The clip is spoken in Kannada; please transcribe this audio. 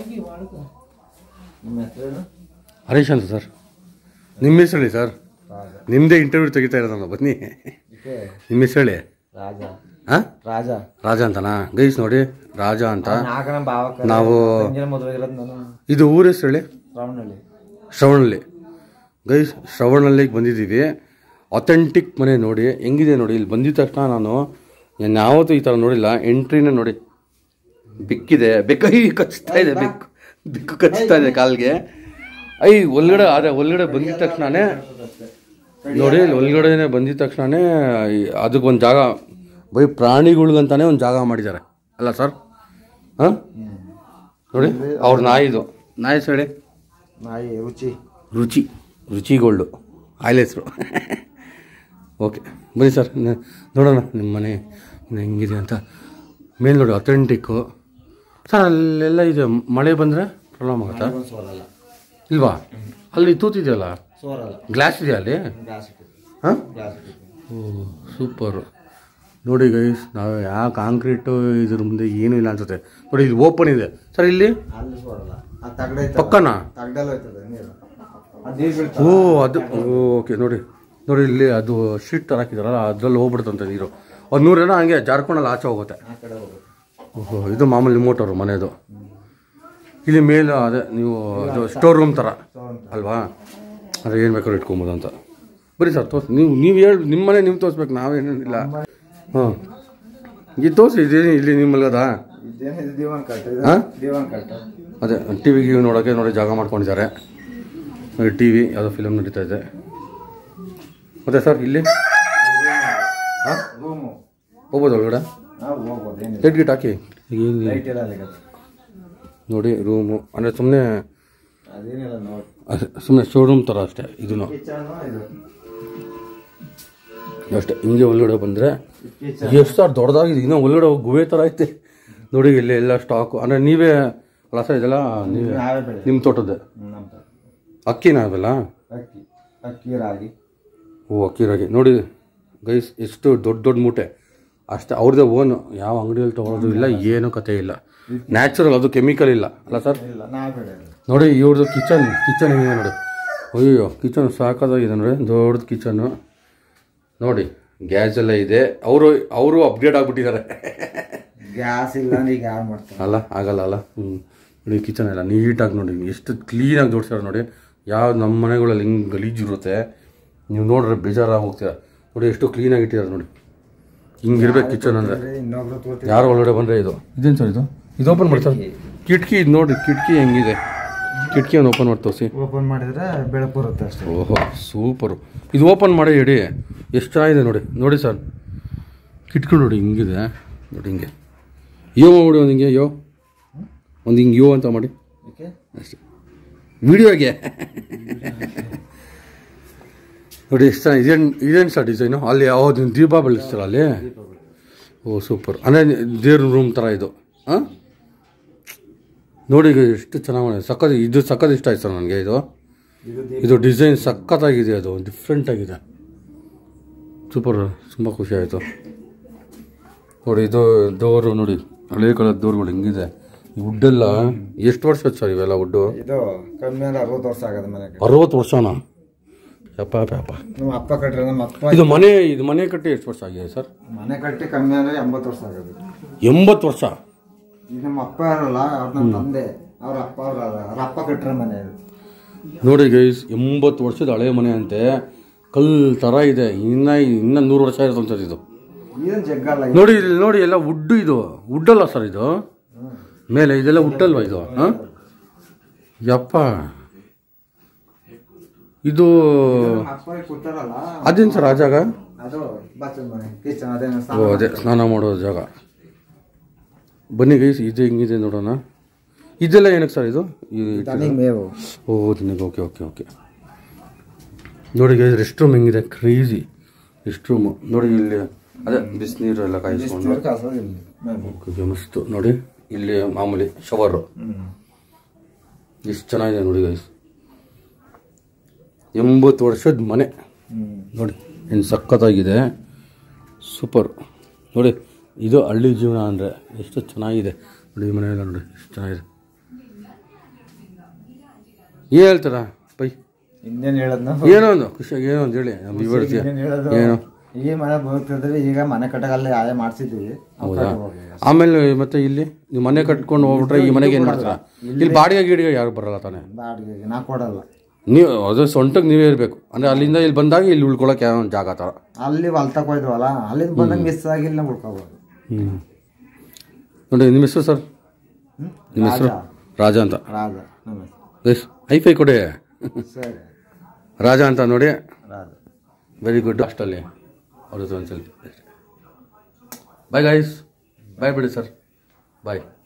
ನಿಮ್ಮ ಹೆಸರೇನು ಹರೀಶ್ ಅಂತ ಸರ್ ನಿಮ್ಮ ಹೆಸರು ಹೇಳಿ ಸರ್ ನಿಮ್ಮದೇ ಇಂಟರ್ವ್ಯೂ ತೆಗಿತಾ ಇರೋದಲ್ಲ ಬನ್ನಿ ಇದಕ್ಕೆ ನಿಮ್ಮ ಹೆಸರು ಹೇಳಿ ರಾಜ ಹಾಂ ರಾಜ ರಾಜ ಅಂತನಾ ಗೈಸ್ ನೋಡಿ ರಾಜ ಅಂತ ನಾಲ್ಕು ನಮ್ಮ ಭಾವಕ ನಾವು- ತಂಗಿನ ಮದುವೆ ಇರೋದು ನಾನು ಇದು ಊರ ಹೆಸರು ಹೇಳಿ ಶ್ರಾವಣಹಳ್ಳಿ ಶ್ರವಣಲ್ಲಿ ಗೈಸ್ ಶ್ರವಣಲ್ಲಿಗೆ ಬಂದಿದ್ದೀವಿ ಅಥೆಂಟಿಕ್ ಮನೆ ನೋಡಿ ಹೆಂಗಿದೆ ನೋಡಿ ಇಲ್ಲಿ ಬಂದಿದ ತಕ್ಷಣ ನಾನು ನಾನು ಯಾವತ್ತೂ ಈ ಥರ ನೋಡಿಲ್ಲ ಎಂಟ್ರಿನೇ ನೋಡಿ ಬಿಕ್ಕಿದೆ ಬೆಕ್ಕೈ ಕಚ್ತಾ ಇದೆ ಬೆಕ್ಕು ಬೆಕ್ಕು ಕಚ್ತಾ ಇದೆ ಕಾಲ್ಗೆ ಐ ಒಳಗಡೆ ಅದೇ ಒಳಗಡೆ ಬಂದಿದ ತಕ್ಷಣನೇ ನೋಡಿ ಇಲ್ಲಿ ಒಳಗಡೆನೆ ಬಂದಿದ ತಕ್ಷಣನೇ ಅದಕ್ಕೆ ಒಂದು ಜಾಗ ಬೈ ಪ್ರಾಣಿಗಳ್ಗಂತಾನೆ ಒಂದು ಜಾಗ ಮಾಡಿದ್ದಾರೆ ಅಲ್ಲ ಸರ್ ಹಾಂ ನೋಡಿ ಅವ್ರ ನಾಯಿದು ನಾಯಿ ಸರಿ ನಾಯಿ ರುಚಿ ರುಚಿ ರುಚಿಗೋಲ್ಡು ಆಯ್ಲ್ ಹೆಸರು ಓಕೆ ಬನ್ನಿ ಸರ್ ನ- ನೋಡೋಣ ನಿಮ್ಮ ಮನೆ ಇನ್ನು ಹೆಂಗಿದೆ ಅಂತ ಮೇಲೆ ನೋಡಿ ಅಥೆಂಟಿಕ್ಕು ಸರ್ ಅಲ್ಲೆಲ್ಲ ಇದೆ ಮಳೆ ಬಂದರೆ ಪ್ರಾಬ್ಲಮ್ ಆಗುತ್ತಾ ಸೋರಲ್ಲ ಇಲ್ವಾ ಅಲ್ಲಿ ತೂತಿದೆಯಲ್ಲ ಸೋರಲ್ಲ ಗ್ಲಾಸ್ ಇದೆಯಾ ಅಲ್ಲಿ ಗ್ಲಾಸ್ ಹಾಂ ಗ್ಲಾಸ್ ಓ ಸೂಪರು ನೋಡಿ ಗೈಸ್ ನಾವು ಯಾವ ಕಾಂಕ್ರೀಟು ಇದ್ರ ಮುಂದೆ ಏನೂ ಇಲ್ಲ ಅನ್ಸುತ್ತೆ ನೋಡಿ ಇಲ್ಲಿ ಓಪನ್ ಇದೆ ಸರ್ ಇಲ್ಲಿ ಅಲ್ಲಿ ಸೋರಲ್ಲ ಆ ತಗಡೆ ಪಕ್ಕನಾ ತಗಡೆಲ್ಲ ಹೋಯ್ತದೆ ನೀರು ಅದು ನೀರು ಬೀಳ್ತಾ ಓ ಅದು ಓಕೆ ನೋಡಿ ನೋಡಿ ಇಲ್ಲಿ ಅದು ಶೀಟ್ ಥರ ಹಾಕಿದಾರಲ್ಲ ಅದ್ರಲ್ಲಿ ಹೋಗ್ಬಿಡುತ್ತಂತೆ ನೀರು ಒಂದು ನೂರು ಜನ ಹಂಗೆ ಜಾರ್ಕೊಂಡಲ್ಲಿ ಆಚೆ ಹೋಗುತ್ತೆ ಆ ಕಡೆ ಹೋಗುತ್ತೆ ಓಹೋ ಇದು ಮಾಮೂಲಿ ಮೋಟರು ಮನೆದು ಇಲ್ಲಿ ಮೇಲೆ ಅದೇ ನೀವು ಅದು ಸ್ಟೋರ್ ರೂಮ್ ಥರ ಅಲ್ವಾ ಅದೇ ಏನು ಬೇಕಾದ್ರೂ ಇಟ್ಕೊಬೋದು ಅಂತ ಬರೀ ಸರ್ ತೋರಿಸಿ ನೀವು ನೀವು ಹೇಳಿ ನಿಮ್ಮ ಮನೆ ನೀವು ತೋರಿಸ್ಬೇಕು ನಾವೇನಿಲ್ಲ ಹಾಂ ಇದು ತೋರಿಸಿ ಇದೇನು ಇಲ್ಲಿ ನಿಮ್ಮಲ್ಲದ ಇದೇನಿದೆ ದಿವಾನ್ ಕಟ್ಟ ಹಾ? ದಿವಾನ್ ಕಟ್ಟ ಅದೇ ಟಿ ವಿ ಗಿವಿ ನೋಡೋಕ್ಕೆ ನೋಡಿ ಜಾಗ ಮಾಡ್ಕೊಂಡಿದ್ದಾರೆ ನೋಡಿ ಟಿ ವಿ ಯಾವುದೋ ಫಿಲಮ್ ನಡೀತಾ ಇದೆ ಮತ್ತೆ ಸರ್ ಇಲ್ಲಿ ಹಾಂ ರೂಮು ಹೋಗ್ಬೋದು ಒಳಗಡೆ ನಾವು ಹೋಗ್ಬೋದು ಏನಿಲ್ಲ ಲೈಟ್ ಗಿಟ್ ಹಾಕಿ ಏನು ಲೈಟ್ ಎಲ್ಲ ಅಲ್ಲಿಗೆ ನೋಡಿ ರೂಮು ಅಂದರೆ ಸುಮ್ಮನೆ ಅದೇನಿಲ್ಲ ನೋಡಿ ಸುಮ್ಮನೆ ಶೋರೂಮ್ ಥರ ಅಷ್ಟೇ ಇದನ್ನು ಕಿಚನ್ ಇದು ಅಷ್ಟೇ ಹಿಂಗೆ ಒಳಗಡೆ ಬಂದರೆ ಕಿಚನ್ ಎಷ್ಟು ಸರ್ ದೊಡ್ಡದಾಗಿದೆ ಇನ್ನೂ ಒಳಗಡೆ ಹೋಗಿ ಗುಹೆ ಥರ ಐತೆ ನೋಡಿ ಇಲ್ಲಿ ಎಲ್ಲ ಸ್ಟಾಕು ಅಂದರೆ ನೀವೇ ಅಲ್ಲ ಸರ್ ಇದೆಲ್ಲ ನೀವೇ ನಾವೇ ಬೆಳೆ ನಿಮ್ಮ ತೋಟದ್ದೇ ನಮ್ಮ ಅಕ್ಕಿನ ಅವೆಲ್ಲ ಅಕ್ಕಿ ಅಕ್ಕಿ ರಾಗಿ ಓ ಅಕ್ಕಿ ರಾಗಿ ನೋಡಿ ಗೈಸ್ ಎಷ್ಟು ದೊಡ್ಡ ದೊಡ್ಡ ಮೂಟೆ ಅಷ್ಟೇ ಅವ್ರದ್ದೇ ಓನ್ ಯಾವ ಅಂಗಡಿಯಲ್ಲಿ ತೊಗೊಳೋದು ಇಲ್ಲ ಏನೂ ಕತೆ ಇಲ್ಲ ನ್ಯಾಚುರಲ್ ಅದು ಕೆಮಿಕಲ್ ಇಲ್ಲ ಅಲ್ಲ ಸರ್ ಇಲ್ಲ ನಾವೇ ಬೆಳೆಯೋದು ನೋಡಿ ಇವ್ರದ್ದು ಕಿಚನ್ ಕಿಚನ್ ಹೆಂಗಿದೆ ನೋಡಿ ಅಯ್ಯೋ ಕಿಚನ್ ಸಾಕಾಗಿದೆ ನೋಡಿ ದೊಡ್ಡದು ಕಿಚನ್ನು ನೋಡಿ ಗ್ಯಾಸ್ ಎಲ್ಲ ಇದೆ ಅವರು ಅವರು ಅಪ್ಗ್ರೇಡ್ ಆಗಿಬಿಟ್ಟಿದ್ದಾರೆ ಗ್ಯಾಸ್ ಇಲ್ಲ ಅಂದ್ರೆ ಈಗ ಯಾರು ಮಾಡ್ತಾರೆ ಅಲ್ಲ ಆಗಲ್ಲ ಅಲ್ಲ ಹ್ಞೂ ನೋಡಿ ಕಿಚನ್ ಎಲ್ಲ ನೀಟಾಗಿ ನೋಡಿ ಎಷ್ಟು ಕ್ಲೀನಾಗಿ ಜೋಡಿಸ್ತಾರೆ ನೋಡಿ ಯಾವ ನಮ್ಮ ಮನೆಗಳಲ್ಲಿ ಹಿಂಗೆ ಗಲೀಜು ಇರುತ್ತೆ ನೀವು ನೋಡ್ರೆ ಬೇಜಾರಾಗಿ ಹೋಗ್ತೀರ ನೋಡಿ ಎಷ್ಟು ಕ್ಲೀನಾಗಿ ಇಟ್ಟಿದ್ದಾರೆ ನೋಡಿ ಹಿಂಗಿರ್ಬೇಕು ಕಿಚನ್ ಅಂದರೆ ಇನ್ನೊಬ್ರು ತೋತಿ ಯಾರು ಒಳಗಡೆ ಬಂದರೆ ಇದು ಇದೇನು ಸರ್ ಇದು ಇದು ಓಪನ್ ಮಾಡಿ ಸರ್ ಕಿಟಕಿ ಇದು ನೋಡಿ ಕಿಟಕಿ ಹೆಂಗಿದೆ ಕಿಟಕಿ ಒಂದು ಓಪನ್ ಮಾಡಿ ತೋರಿಸಿ ಓಪನ್ ಮಾಡಿದ್ರೆ ಬೆಳಕು ಬರುತ್ತೆ ಅಷ್ಟೇ ಓಹೋ ಸೂಪರು ಇದು ಓಪನ್ ಮಾಡಿ ಇಡಿ ಎಷ್ಟು ಚೆನ್ನಾಗಿದೆ ನೋಡಿ ನೋಡಿ ಸರ್ ಕಿಟ್ಕಿ ನೋಡಿ ಹಿಂಗಿದೆ ನೋಡಿ ಹಿಂಗೆ ಯೋ ಮಾಡಿ ಒಂದು ಹಿಂಗೆ ಯೋ ಒಂದು ಹಿಂಗೆ ಯೋ ಅಂತ ಮಾಡಿ ಓಕೆ ಅಷ್ಟೇ ವಿಡಿಯೋಗೆ ನೋಡಿ ಎಷ್ಟು ಚೆನ್ನಾಗಿ ಇದೇನು ಇದೇನು ಸರ್ ಡಿಸೈನು ಅಲ್ಲಿ ಯಾವ್ದು ದೀಪ ಬೆಳೆಸ್ತಾರ ಅಲ್ಲಿ ಓ ಸೂಪರ್ ಅಂದರೆ ದೇವ್ರ ರೂಮ್ ಥರ ಇದು ಹಾಂ ನೋಡಿ ಈಗ ಎಷ್ಟು ಚೆನ್ನಾಗಿ ಮಾಡಿದೆ ಸಖತ್ ಇದು ಸಖತ್ ಇಷ್ಟ ಆಯ್ತು ಸರ್ ನನಗೆ ಇದು ಇದು ಇದು ಡಿಸೈನ್ ಸಖತ್ತಾಗಿದೆ ಅದು ಡಿಫ್ರೆಂಟ್ ಆಗಿದೆ ಸೂಪರ್ ತುಂಬ ಖುಷಿ ಆಯಿತು ನೋಡಿ ಇದು ಡೋರು ನೋಡಿ ಹಳೆ ಕಾಲದ ಡೋರ್ಗಳು ಹೆಂಗಿದೆ ಈ ವುಡ್ಡೆಲ್ಲ ಎಷ್ಟು ವರ್ಷ ಆಯ್ತು ಸರ್ ಇವೆಲ್ಲ ವುಡ್ಡು ಇದು ಕಮ್ಮಿ ಅಂದ್ರೆ ಅರವತ್ತು ವರ್ಷ ಆಗದ ಮನೆಗೆ ಅರವತ್ತು ವರ್ಷನಾ ಯಪ್ಪ ಯಪ್ಪ ನಮ್ಮ ಅಪ್ಪ ಕಟ್ಟಿರೋ ನಮ್ಮ ಅಪ್ಪ ಇದು ಮನೆ ಇದು ಮನೆ ಕಟ್ಟಿ ಎಷ್ಟು ವರ್ಷ ಆಗಿದೆ ಸರ್ ಮನೆ ಕಟ್ಟಿ ಕಮ್ಮಿ ಅಂದ್ರೆ ಎಂಬತ್ತು ವರ್ಷ ಆಗೋದು ಎಂಬತ್ತು ವರ್ಷ ಈಗ ನಮ್ಮ ಅಪ್ಪ ಇರಲ್ಲ ಅವ್ರ ನಮ್ಮ ತಂದೆ ಅವ್ರ ಅಪ್ಪ ಅವ್ರ ಅವ್ರ ಅಪ್ಪ ಕಟ್ಟಿರೋ ಮನೆ ಇದು ನೋಡಿ ಗೈಸ್ ಎಂಬತ್ತು ವರ್ಷದ ಹಳೆ ಮನೆ ಅಂತೆ ಕಲ್ ಥರ ಇದೆ ಇನ್ನ ಇನ್ನ ನೂರು ವರ್ಷ ಇರುತ್ತೆ ಇದು ಏನು ಜಗ್ಗಲ್ಲ ನೋಡಿ ಇಲ್ಲಿ ನೋಡಿ ಎಲ್ಲ ವುಡ್ ಇದು ವುಡ್ ಅಲ್ಲ ಸರ್ ಇದು ಮೇಲೆ ಇದೆಲ್ಲ ವುಡ್ ಅಲ್ವಾ ಇದು ಹಾಂ ಯಪ್ಪ ಇದು ನಮ್ಮ ಅಪ್ಪ ಕೂತಾರಲ್ಲ ಅದೇನು ಸರ್ ಆ ಜಾಗ ಅದು ಬಾತ್ರೂಮ್ ಮನೆ ಕಿಚನ್ ಅದೇನು ಓ ಅದೇ ಸ್ನಾನ ಮಾಡೋ ಜಾಗ ಬನ್ನಿ ಗೈಸ್ ಇದು ಹೆಂಗಿದೆ ನೋಡೋಣ ಇದೆಲ್ಲ ಏನಕ್ಕೆ ಸರ್ ಇದು ಈ- ದನಿಗೆ ಮೇವು ಓ ನಿನಗೆ ಓಕೆ ಓಕೆ ಓಕೆ ನೋಡಿ ಗೈಸ್ ರೆಸ್ಟ್ ರೂಮ್ ಹೆಂಗಿದೆ ಕ್ರೇಜಿ ರೆಸ್ಟ್ ರೂಮು ನೋಡಿ ಇಲ್ಲಿ ಅದೇ ಬಿಸಿನೀರು ಎಲ್ಲ ಕಾಯಿಸ್ಕೊಂಡು ನೀರು ಕಾಸೋದು ಇಲ್ಲಿ ಮೇವು ಓಕೆ ಮಸ್ತು ನೋಡಿ ಇಲ್ಲಿ ಮಾಮೂಲಿ ಶವರು ಹ್ಮ್ ಎಷ್ಟು ಚೆನ್ನಾಗಿದೆ ನೋಡಿ ಗೈಸ್ ಎಂಬತ್ತು ವರ್ಷದ ಮನೆ ಹ್ಮ್ ನೋಡಿ ಏನು ಸಖತ್ತಾಗಿದೆ ಸೂಪರ್ ನೋಡಿ ಇದು ಹಳ್ಳಿ ಜೀವನ ಅಂದರೆ ಎಷ್ಟು ಚೆನ್ನಾಗಿದೆ ನೋಡಿ ಈ ಮನೆಯೆಲ್ಲ ನೋಡಿ ಎಷ್ಟು ಚೆನ್ನಾಗಿದೆ ಏನು ಹೇಳ್ತಾರ ಬೈ ಇನ್ನೇನ್ ಹೇಳದ್ನ ಏನೋ ಒಂದು ಖುಷಿಯಾಗಿ ಏನೋ ಒಂದು ಹೇಳಿ ನಮ್ಮ ವಿವರಿಸಿ ಇನ್ನೇನ್ ಹೇಳೋದು ಏನು ಈ ಮನೆ ಬದುಕ್ತಿದ್ವಿ ಈಗ ಮನೆ ಕಟ್ಟಗಲ್ಲ ಯಾರೇ ಮಾಡ್ಸಿದ್ವಿ ಹೌದಾ ಆಮೇಲೆ ಮತ್ತೆ ಇಲ್ಲಿ ನೀವು ಮನೆ ಕಟ್ಕೊಂಡು ಹೋಗ್ಬಿಟ್ರೆ ಈ ಮನೆಗೆ ಏನು ಮಾಡ್ತೀರಾ ಇಲ್ಲಿ ಬಾಡಿಗೆ ಗೀಡಿಗೆ ಯಾರು ಬರಲ್ಲ ತಾನೆ ಬಾಡಿಗೆಗೆ ನಾ ಕೊಡಲ್ಲ ನೀವು ಅದು ಸೊಂಟಕ್ಕೆ ನೀವೇ ಇರಬೇಕು ಅಂದರೆ ಅಲ್ಲಿಂದ ಇಲ್ಲಿ ಬಂದಾಗ ಇಲ್ಲಿ ಉಳ್ಕೊಳಕ್ಕೆ ಯಾವ ಒಂದು ಜಾಗ ಥರ ಅಲ್ಲಿ ಹೊಲ್ ತಗೋಯ್ದ್ವಲ್ಲ ಅಲ್ಲಿಂದ ಬಂದಾಗ ಮಿಸ್ ಆಗಿಲ್ಲ ಉಳ್ಕೋಬೋದು ಹ್ಞೂ ನೋಡಿ ನಿಮ್ಮ ಹೆಸರು ಸರ್ ಹ್ಮ್? ನಿಮ್ಮ ಹೆಸರು ರಾಜ ಅಂತ ರಾಜ ನಮಸ್ತೆ ಎಸ್ ಐಫೈ ಕೊಡಿ ಸರಿ ರಾಜ ಅಂತ ನೋಡಿ ರಾಜ ವೆರಿ ಗುಡ್ ಅಷ್ಟಲ್ಲಿ ಅವ್ರ ಜೊತೆ ಒಂದು ಸೆಲ್ಫಿ ಬಾಯ್ ಗಾಯ್ಸ್ ಬಾಯ್ ಬಿಡಿ ಸರ್ ಬಾಯ್